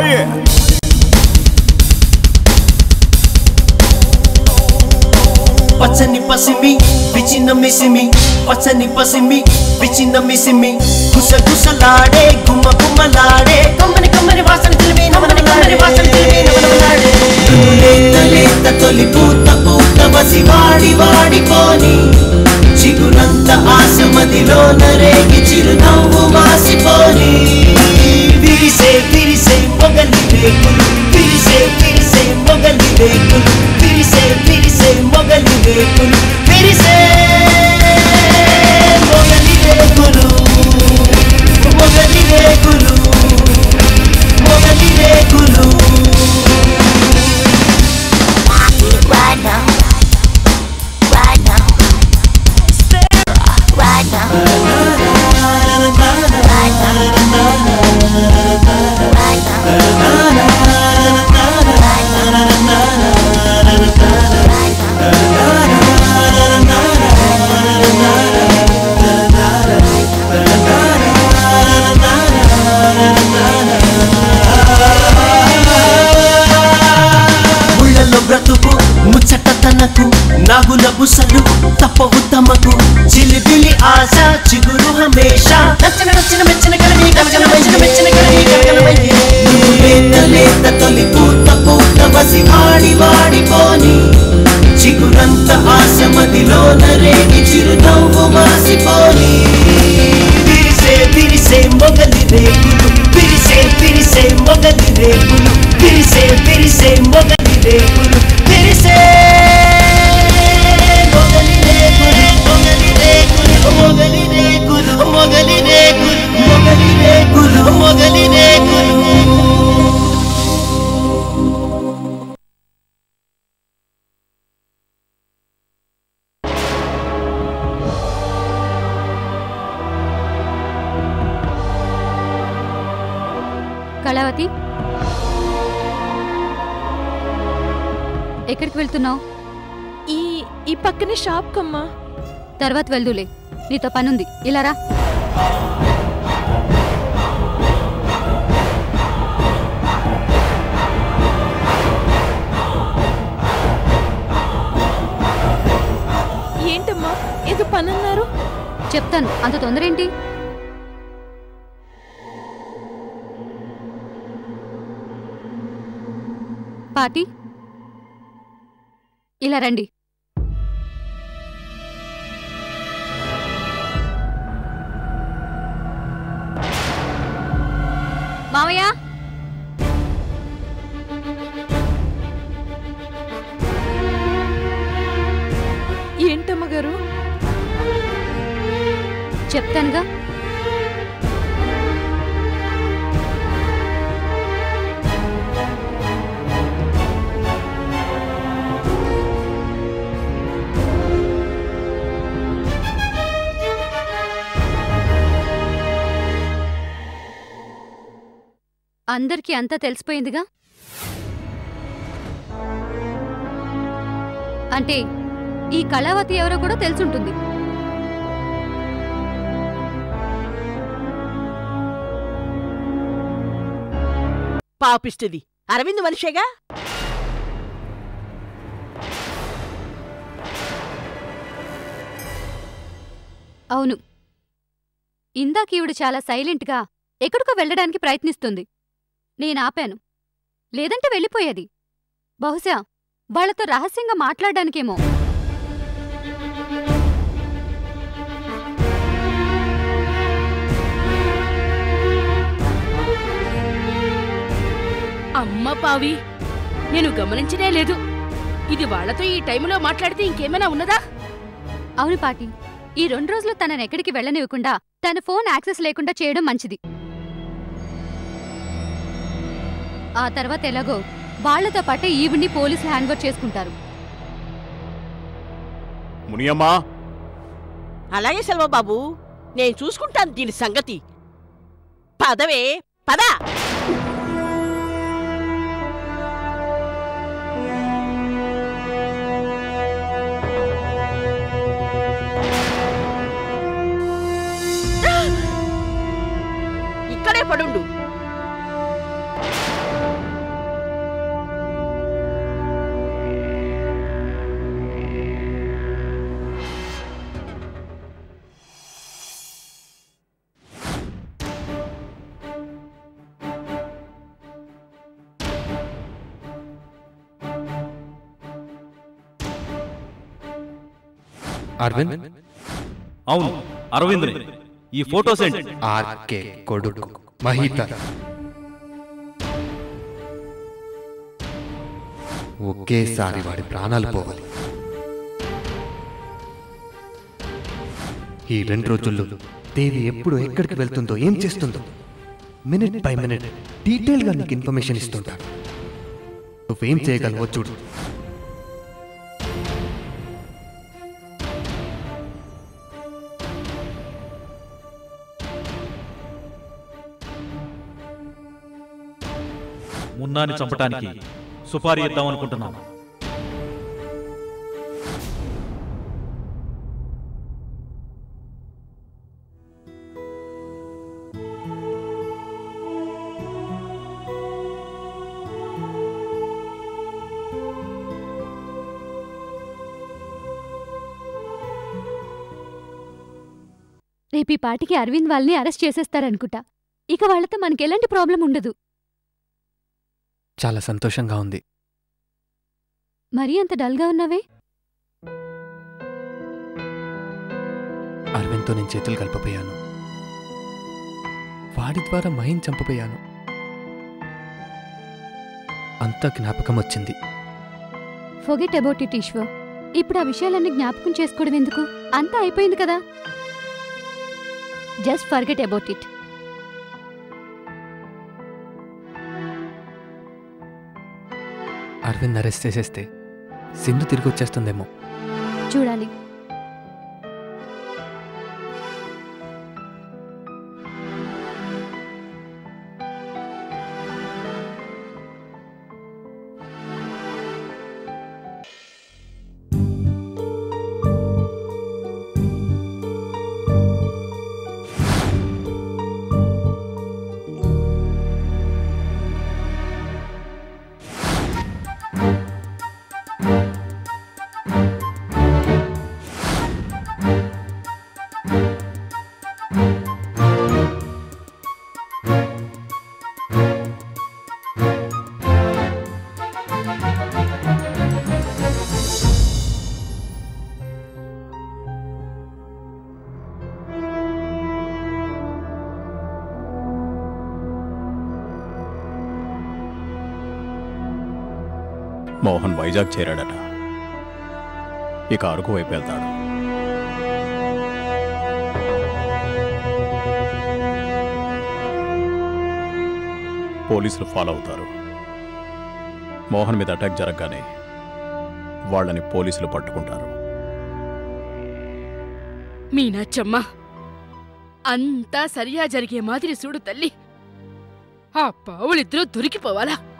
yeah. పచ్చని పసిమి పిచిన మిసిమి పచ్చని పసిమి పిచిన మిసిమి గుసగుసలాడే గుమ్మ గుమ్మలాడే కమ్మని కమ్మని వాసన తెలివి నమనని కమ్మని వాసన తెలివి నమనమలాడే లేత లేత తొలి పూత పూత వసి వాడి వాడిపోని చిగురంత ఆశ మదిలోన రేగి చిరునవ్వు మాసిపోని విరిసే విరిసే మొగలి రేకులు విరిసే విరిసే మొగలి రేకులు విరిసే విరిసే మొగలి రేకులు విరిసే మొగలి రేకులు మొగలి రేకులు మొగలి రేకులు Right now. Right now. Right now. Right now. Right now. ముళ్ళలో బ్రతుకు ముచ్చట తనకు నాగుల బుసలు తప్పవు తమకు చిలిపిలి ఆశ చిగురు హమేష నచ్చిన నచ్చిన మెచ్చిన కలవి కలగల మెచ్చిన మెచ్చిన కలవి కలగల లేత లేత తొలి పూత పూత వసి వాడి వాడిపోని చిగురంత ఆశ మదిలోన రేగి చిరునవ్వు మాసిపోని విరిసే విరిసే మొగలి రేకులు విరిసే విరిసే మొగలి రేకులు విరిసే విరిసే మొగలి రేకులు విరిసే మొగలి రేకులు మొగలి రేకులు మొగలి రేకులు మొగలి రేకులు మొగలి రేకులు మొగలి రేకులు కళావతి ఎక్కడికి వెళ్తున్నావు ఈ ఈ పక్కనే షాప్ కమ్మా తర్వాత వెళ్దులే నీతో పనుంది ఇలా రా ఏంటమ్మా ఏదో పని అన్నారు చెప్తాను అంత తొందర ఏంటి పాటి ఇలా రండి మావయ్య ఏంటమ్మ గారు చెప్తానుగా అందరికీ అంతా తెలిసిపోయిందిగా అంటే ఈ కళావతి ఎవరో కూడా తెలుసుంటుంది పాపిస్తుంది అరవింద్ మనిషేగా అవును ఇందాక ఈవిడ చాలా సైలెంట్గా ఎక్కడికో వెళ్ళడానికి ప్రయత్నిస్తుంది నేనాపాను లేదంటే వెళ్ళిపోయేది బహుశా వాళ్ళతో రహస్యంగా మాట్లాడడానికేమో అమ్మ పావి నేను గమనించనే లేదు ఇది వాళ్ళతో ఈ టైంలో మాట్లాడితే ఇంకేమైనా ఉన్నదా అవును పాటి ఈ రెండు రోజులు తనని ఎక్కడికి వెళ్ళనివ్వకుండా తన ఫోన్ యాక్సెస్ లేకుండా చేయడం మంచిది ఆ తర్వాత ఎలాగో వాళ్లతో పాటే ఈవిడ్ని పోలీసులు హ్యాండ్ ఓవర్ చేసుకుంటారు మునియమ్మా అలాగే సెల్వబాబు నేను చూసుకుంటాను దీని సంగతి పదవే పద ఇక్కడే పడుండు అరవింద్ అవును అరవింద్ని ఈ ఫోటోస్ ఏంటి ఆర్కే కొడుకు మహిత ఒకేసారి వాడి ప్రాణాలు పోవాలి ఈ రెండు రోజుల్లో దేవి ఎప్పుడు ఎక్కడికి వెళ్తుందో ఏం చేస్తుందో మినిట్ బై మినిట్ డీటెయిల్గా నీకు ఇన్ఫర్మేషన్ ఇస్తుంటాడు నువ్వేం చేయగలవో చూడు మున్నాని చంపటానికి సుపారీ ఇద్దాం అనుకుంటున్నాను రేపు ఈ పాటికి అరవింద్ వాళ్ళని అరెస్ట్ చేసేస్తారనుకుంటా ఇక వాళ్ళతో మనకెలాంటి ప్రాబ్లం ఉండదు చాలా సంతోషంగా ఉంది మరీ అంత డల్గా ఉన్నావే అరవింద్తో నేను చేతులు కలిపపోయాను వాడి ద్వారా మహిన్ చంపపోయాను అంత జ్ఞాపకం వచ్చింది ఫొగెట్ అబౌట్ ఇట్ ఈశ్వర్ ఇప్పుడు ఆ విషయాలన్నీ జ్ఞాపకం చేసుకోవడం ఎందుకు అంతా అయిపోయింది కదా just forget about it Arvind arrest చేసేస్తే సింధు తిరిగి వచ్చేస్తుందేమో చూడాలి మోహన్ వైజాగ్ చేరాడట ఇక అరకు వైపు వెళ్తాడు పోలీసులు ఫాలో అవుతారు మోహన్ మీద అటాక్ జరగగానే వాళ్ళని పోలీసులు పట్టుకుంటారు మీనాచ్చమ్మ అంతా సరియా జరిగే మాదిరి చూడు తల్లి ఆ పావులిద్దరూ దొరికిపోవాలా